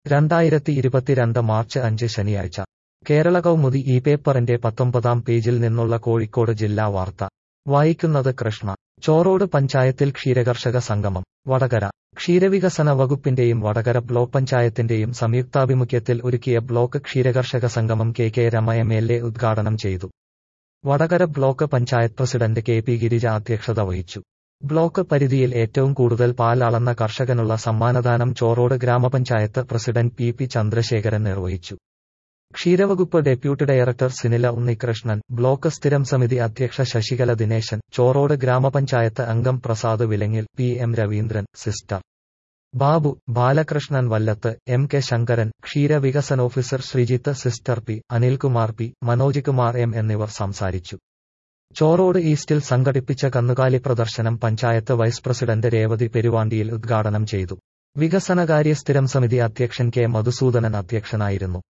രണ്ടായിരത്തി ഇരുപത്തിരണ്ട് മാർച്ച് അഞ്ച് ശനിയാഴ്ച കേരള കൗമുദി ഈ പേപ്പറിന്റെ പത്തൊമ്പതാം പേജിൽ നിന്നുള്ള കോഴിക്കോട് ജില്ലാ വാർത്ത വായിക്കുന്നത് കൃഷ്ണ ചോറോട് പഞ്ചായത്തിൽ ക്ഷീരകർഷക സംഗമം വടകര ക്ഷീരവികസന വകുപ്പിന്റെയും വടകര ബ്ലോക്ക് പഞ്ചായത്തിന്റെയും സംയുക്താഭിമുഖ്യത്തിൽ ഒരുക്കിയ ബ്ലോക്ക് ക്ഷീരകർഷക സംഗമം K K Rama M L A ഉദ്ഘാടനം ചെയ്തു Vadakara block panchayat president K P Girija അധ്യക്ഷത വഹിച്ചു ബ്ലോക്ക് പരിധിയിൽ ഏറ്റവും കൂടുതൽ പാൽ അളന്ന കർഷകനുള്ള സമ്മാനദാനം ചോറോട് ഗ്രാമപഞ്ചായത്ത് പ്രസിഡന്റ് പി പി ചന്ദ്രശേഖരൻ നിർവഹിച്ചു ക്ഷീരവകുപ്പ് deputy director Sinila Unnikrishnan block സ്ഥിരം സമിതി അധ്യക്ഷ ശശികല ദിനേശൻ ചോറോട് ഗ്രാമപഞ്ചായത്ത് അംഗം Prasad Vilangil P M Raveendran sister Babu Balakrishnan Vallath M K Sankaran ക്ഷീരവികസന officer Sreejith sister P Anilkumar P Manoj Kumar M എന്നിവർ സംസാരിച്ചു ചോറോട് ഈസ്റ്റിൽ സംഘടിപ്പിച്ച കന്നുകാലി പ്രദർശനം പഞ്ചായത്ത് വൈസ് പ്രസിഡന്റ് രേവതി പെരുവാണ്ടിയിൽ ഉദ്ഘാടനം ചെയ്തു വികസനകാര്യ സ്ഥിരം സമിതി അധ്യക്ഷൻ കെ മധുസൂദനൻ അധ്യക്ഷനായിരുന്നു